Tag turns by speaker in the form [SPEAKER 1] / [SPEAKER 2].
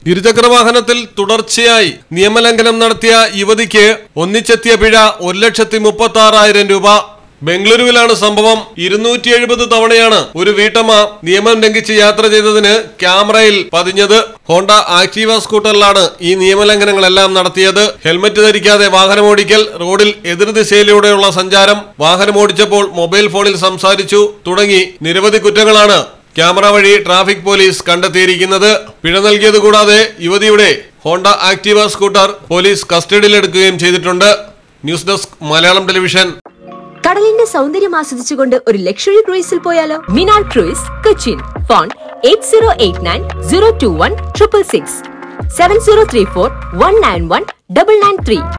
[SPEAKER 1] ഇരുചക്ര വാഹനത്തിൽ തുടർച്ചയായി നിയമലംഘനം നടത്തിയ യുവതിക്ക് ഒന്നിച്ചെത്തിയ പിഴ ഒരു ലക്ഷത്തി മുപ്പത്തി ആറായിരം രൂപ ബംഗളൂരുവിലാണ് സംഭവം ഇരുന്നൂറ്റി എഴുപത് തവണയാണ് ഒരു വീട്ടമ്മ നിയമം ലംഘിച്ച് യാത്ര ചെയ്തതിന് ക്യാമറയിൽ പതിഞ്ഞത് ഹോണ്ട ആക്ടീവ സ്കൂട്ടറിലാണ് ഈ നിയമലംഘനങ്ങളെല്ലാം നടത്തിയത് ഹെൽമറ്റ് ധരിക്കാതെ വാഹനമോടിക്കൽ റോഡിൽ എതിർദിശയിലൂടെയുള്ള സഞ്ചാരം വാഹനമോടിച്ചപ്പോൾ മൊബൈൽ ഫോണിൽ സംസാരിച്ചു തുടങ്ങി നിരവധി കുറ്റങ്ങളാണ് ക്യാമറ വഴി ട്രാഫിക് പോലീസ് കണ്ടെത്തിയിരിക്കുന്നത് പിഴ നൽകിയത് കൂടാതെ യുവതിയുടെ ഹോണ്ട ആക്ടീവ സ്കൂട്ടർ പോലീസ് കസ്റ്റഡിയിലെടുക്കുകയും ചെയ്തിട്ടുണ്ട് ന്യൂസ് ഡെസ്ക് മലയാളം ടെലിവിഷൻ
[SPEAKER 2] കടലിന്റെ സൗന്ദര്യം ആസ്വദിച്ചുകൊണ്ട് ഒരു ലക്ഷറി ക്രൂയിസിൽ പോയാലോ മിനാൾ cruise Cochin phone eight zero eight nine zero two one triple six seven zero three four one nine one double nine three